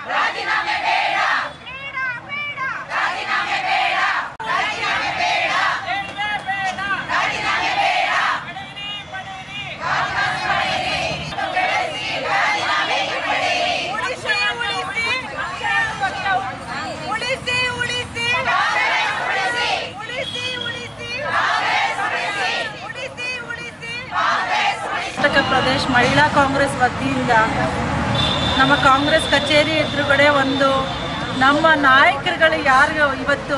ಉಳಿಸಿ ಉಳಿಸಿ ಉಳಿಸಿ ಉಳಿಸಿ ಉಳಿಸಿ ಉಳಿಸಿ ಉಳಿಸಿ ಉಳಿಸಿ ಕರ್ನಾಟಕ ಪ್ರದೇಶ್ ಮಹಿಳಾ ಕಾಂಗ್ರೆಸ್ ವತಿಯಿಂದ ನಮ್ಮ ಕಾಂಗ್ರೆಸ್ ಕಚೇರಿ ಎದುರುಗಡೆ ಒಂದು ನಮ್ಮ ನಾಯಕರುಗಳು ಯಾರು ಇವತ್ತು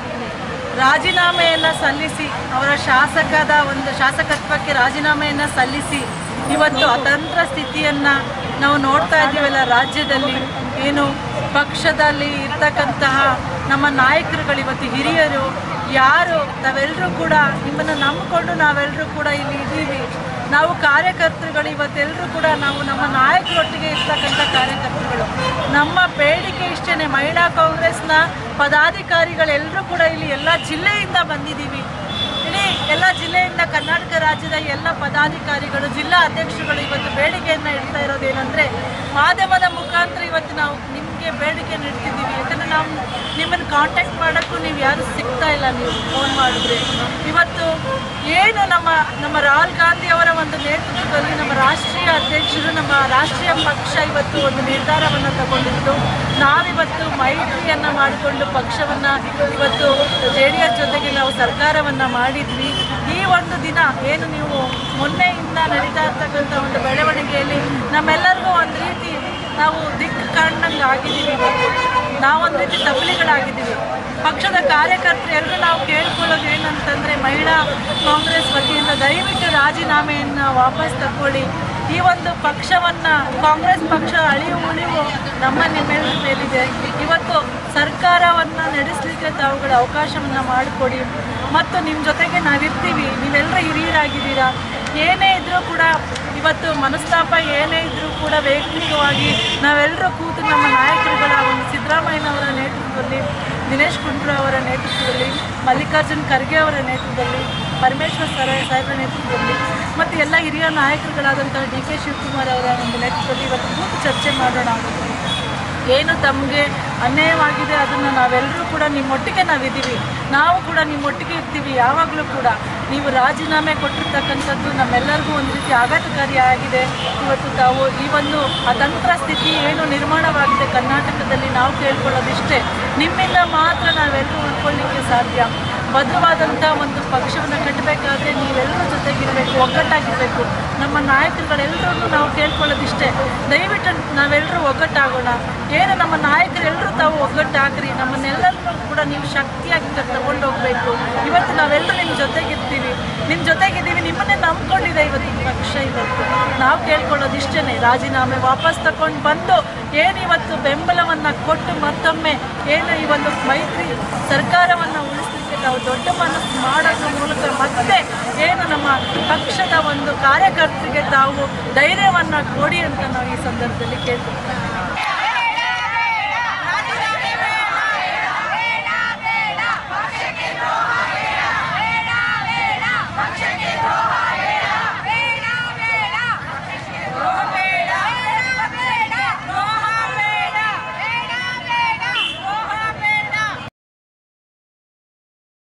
ರಾಜೀನಾಮೆಯನ್ನು ಸಲ್ಲಿಸಿ ಅವರ ಶಾಸಕದ ಒಂದು ಶಾಸಕತ್ವಕ್ಕೆ ರಾಜೀನಾಮೆಯನ್ನು ಸಲ್ಲಿಸಿ ಇವತ್ತು ಅತಂತ್ರ ಸ್ಥಿತಿಯನ್ನು ನಾವು ನೋಡ್ತಾ ಇದ್ದೀವಲ್ಲ ರಾಜ್ಯದಲ್ಲಿ ಏನು ಪಕ್ಷದಲ್ಲಿ ಇರ್ತಕ್ಕಂತಹ ನಮ್ಮ ನಾಯಕರುಗಳು ಇವತ್ತು ಹಿರಿಯರು ಯಾರು ನಾವೆಲ್ಲರೂ ಕೂಡ ನಿಮ್ಮನ್ನು ನಂಬಿಕೊಂಡು ನಾವೆಲ್ಲರೂ ಕೂಡ ಇಲ್ಲಿ ಇದ್ದೀವಿ ನಾವು ಕಾರ್ಯಕರ್ತರುಗಳು ಇವತ್ತೆಲ್ಲರೂ ಕೂಡ ನಾವು ನಮ್ಮ ನಾಯಕರೊಟ್ಟಿಗೆ ಇರ್ತಕ್ಕಂಥ ಕಾರ್ಯಕರ್ತರುಗಳು ನಮ್ಮ ಬೇಡಿಕೆ ಇಷ್ಟೇ ಮಹಿಳಾ ಕಾಂಗ್ರೆಸ್ನ ಪದಾಧಿಕಾರಿಗಳೆಲ್ಲರೂ ಕೂಡ ಇಲ್ಲಿ ಎಲ್ಲ ಜಿಲ್ಲೆಯಿಂದ ಬಂದಿದ್ದೀವಿ ಇಡೀ ಎಲ್ಲ ಜಿಲ್ಲೆಯಿಂದ ಕರ್ನಾಟಕ ರಾಜ್ಯದ ಎಲ್ಲ ಪದಾಧಿಕಾರಿಗಳು ಜಿಲ್ಲಾ ಅಧ್ಯಕ್ಷರುಗಳು ಇವತ್ತು ಬೇಡಿಕೆಯನ್ನು ಇಡ್ತಾ ಇರೋದೇನೆಂದರೆ ಮಾಧ್ಯಮದ ಮುಖಾಂತರ ಇವತ್ತು ನಾವು ನಿಮಗೆ ಬೇಡಿಕೆಯನ್ನು ಇಡ್ತಿದ್ದೀವಿ ಯಾಕಂದರೆ ನಾವು ನಿಮ್ಮನ್ನು ಕಾಂಟ್ಯಾಕ್ಟ್ ಮಾಡೋಕ್ಕೂ ನೀವು ಯಾರು ಸಿಗ್ತಾ ಇಲ್ಲ ನೀವು ಫೋನ್ ಮಾಡಿದ್ರೆ ಇವತ್ತು ಏನು ನಮ್ಮ ನಮ್ಮ ರಾಹುಲ್ ಗಾಂಧಿ ಅವರ ಒಂದು ನೇತೃತ್ವದಲ್ಲಿ ನಮ್ಮ ರಾಷ್ಟ್ರೀಯ ಅಧ್ಯಕ್ಷರು ನಮ್ಮ ರಾಷ್ಟ್ರೀಯ ಪಕ್ಷ ಇವತ್ತು ಒಂದು ನಿರ್ಧಾರವನ್ನು ತಗೊಂಡಿದ್ದು ನಾವಿವತ್ತು ಮೈತ್ರಿಯನ್ನು ಮಾಡಿಕೊಂಡು ಪಕ್ಷವನ್ನು ಇವತ್ತು ಜೆ ಡಿ ಎಸ್ ಜೊತೆಗೆ ನಾವು ಸರ್ಕಾರವನ್ನು ಮಾಡಿದ್ವಿ ಈ ಒಂದು ದಿನ ಏನು ನೀವು ಮೊನ್ನೆಯಿಂದ ನಡೀತಾ ಇರ್ತಕ್ಕಂಥ ಒಂದು ಬೆಳವಣಿಗೆಯಲ್ಲಿ ನಮ್ಮೆಲ್ಲರಿಗೂ ಒಂದು ರೀತಿ ನಾವು ದಿಕ್ಕು ಕಾಣ್ದಂಗೆ ಆಗಿದ್ದೀವಿ ಇವತ್ತು ನಾವೊಂದು ರೀತಿ ತಬ್ಲಿಗಳಾಗಿದ್ದೀವಿ ಪಕ್ಷದ ಕಾರ್ಯಕರ್ತರು ಎಲ್ಲರೂ ನಾವು ಕೇಳ್ಕೊಳ್ಳೋದು ಏನಂತಂದರೆ ಮಹಿಳಾ ಕಾಂಗ್ರೆಸ್ ವತಿಯಿಂದ ದಯವಿಟ್ಟು ರಾಜೀನಾಮೆಯನ್ನು ವಾಪಸ್ ತಗೊಳ್ಳಿ ಈ ಒಂದು ಪಕ್ಷವನ್ನು ಕಾಂಗ್ರೆಸ್ ಪಕ್ಷ ಅಳಿವು ಉಳಿವು ನಮ್ಮ ನಿಮ್ಮೆಲ್ಲರ ಮೇಲಿದೆ ಇವತ್ತು ಸರ್ಕಾರವನ್ನು ನಡೆಸಲಿಕ್ಕೆ ತಾವುಗಳ ಅವಕಾಶವನ್ನು ಮಾಡಿಕೊಡಿ ಮತ್ತು ನಿಮ್ಮ ಜೊತೆಗೆ ನಾವಿರ್ತೀವಿ ನೀವೆಲ್ಲರೂ ಹಿರಿಯರಾಗಿದ್ದೀರಾ ಏನೇ ಇದ್ದರೂ ಕೂಡ ಇವತ್ತು ಮನಸ್ತಾಪ ಏನೇ ಇದ್ದರೂ ಕೂಡ ವೈಯಕ್ತಿಕವಾಗಿ ನಾವೆಲ್ಲರೂ ಕೂತು ನಮ್ಮ ನಾಯಕರುಗಳ ಒಂದು ಸಿದ್ದರಾಮಯ್ಯನವರ ನೇತೃತ್ವದಲ್ಲಿ ದಿನೇಶ್ ಗುಂಡೂರಾವ್ ಅವರ ನೇತೃತ್ವದಲ್ಲಿ ಮಲ್ಲಿಕಾರ್ಜುನ್ ಖರ್ಗೆ ಅವರ ನೇತೃತ್ವದಲ್ಲಿ ಪರಮೇಶ್ವರ್ ಸರ ಸಾಹೇಬರ ನೇತೃತ್ವದಲ್ಲಿ ಮತ್ತು ಎಲ್ಲ ಹಿರಿಯ ನಾಯಕರುಗಳಾದಂಥ ಡಿ ಕೆ ಶಿವಕುಮಾರ್ ಅವರ ಒಂದು ನೇತೃತ್ವದಲ್ಲಿ ಇವತ್ತು ಕೂತು ಚರ್ಚೆ ಮಾಡೋಣ ಏನು ತಮಗೆ ಅನ್ಯಾಯವಾಗಿದೆ ಅದನ್ನು ನಾವೆಲ್ಲರೂ ಕೂಡ ನಿಮ್ಮೊಟ್ಟಿಗೆ ನಾವಿದ್ದೀವಿ ನಾವು ಕೂಡ ನಿಮ್ಮೊಟ್ಟಿಗೆ ಇರ್ತೀವಿ ಯಾವಾಗಲೂ ಕೂಡ ನೀವು ರಾಜೀನಾಮೆ ಕೊಟ್ಟಿರ್ತಕ್ಕಂಥದ್ದು ನಮ್ಮೆಲ್ಲರಿಗೂ ಒಂದು ರೀತಿ ಆಘಾತಕಾರಿಯಾಗಿದೆ ಇವತ್ತು ತಾವು ಈ ಒಂದು ಅತಂತ್ರ ಸ್ಥಿತಿ ಏನು ನಿರ್ಮಾಣವಾಗಿದೆ ಕರ್ನಾಟಕದಲ್ಲಿ ನಾವು ಕೇಳ್ಕೊಳ್ಳೋದಿಷ್ಟೇ ನಿಮ್ಮಿಂದ ಮಾತ್ರ ನಾವೆಲ್ಲರೂ ಉಳ್ಕೊಳ್ಳಿಕ್ಕೆ ಸಾಧ್ಯ ಭದ್ರವಾದಂಥ ಒಂದು ಪಕ್ಷವನ್ನು ಕಟ್ಟಬೇಕಾದ್ರೆ ನೀವೆಲ್ಲರೂ ಜೊತೆಗಿರಬೇಕು ಒಗ್ಗಟ್ಟಾಗಿರಬೇಕು ನಮ್ಮ ನಾಯಕರುಗಳೆಲ್ಲರೂ ನಾವು ಕೇಳ್ಕೊಳ್ಳೋದಿಷ್ಟೇ ದಯವಿಟ್ಟು ನಾವೆಲ್ಲರೂ ಒಗ್ಗಟ್ಟಾಗೋಣ ಏನು ನಮ್ಮ ನಾಯಕರೆಲ್ಲರೂ ತಾವು ಒಗ್ಗಟ್ಟಾಗ್ರಿ ನಮ್ಮನ್ನೆಲ್ಲರನ್ನೂ ಕೂಡ ನೀವು ಶಕ್ತಿಯಾಗಿ ತಗೊಂಡು ಹೋಗಬೇಕು ಇವತ್ತು ನಾವೆಲ್ಲರೂ ನಿಮ್ಮ ಜೊತೆಗಿರ್ತೀವಿ ನಿಮ್ಮ ಜೊತೆಗಿದ್ದೀವಿ ನಿಮ್ಮನ್ನೇ ನಂಬ್ಕೊಂಡಿದೆ ಇವತ್ತು ಈ ಪಕ್ಷ ಇವತ್ತು ನಾವು ಕೇಳ್ಕೊಳ್ಳೋದಿಷ್ಟೇ ರಾಜೀನಾಮೆ ವಾಪಸ್ ತಗೊಂಡು ಬಂದು ಏನು ಇವತ್ತು ಬೆಂಬಲವನ್ನು ಕೊಟ್ಟು ಮತ್ತೊಮ್ಮೆ ಏನು ಈ ಒಂದು ಮೈತ್ರಿ ಸರ್ಕಾರವನ್ನು ಉಳಿಸಲಿಕ್ಕೆ ನಾವು ದೊಡ್ಡ ಮನಸ್ಸು ಮಾಡೋದ್ರ ಮೂಲಕ ಮತ್ತೆ ಏನು ನಮ್ಮ ಪಕ್ಷದ ಒಂದು ಕಾರ್ಯಕರ್ತರಿಗೆ ತಾವು ಧೈರ್ಯವನ್ನು ಕೊಡಿ ಅಂತ ನಾವು ಈ ಸಂದರ್ಭದಲ್ಲಿ ಕೇಳ್ತೀವಿ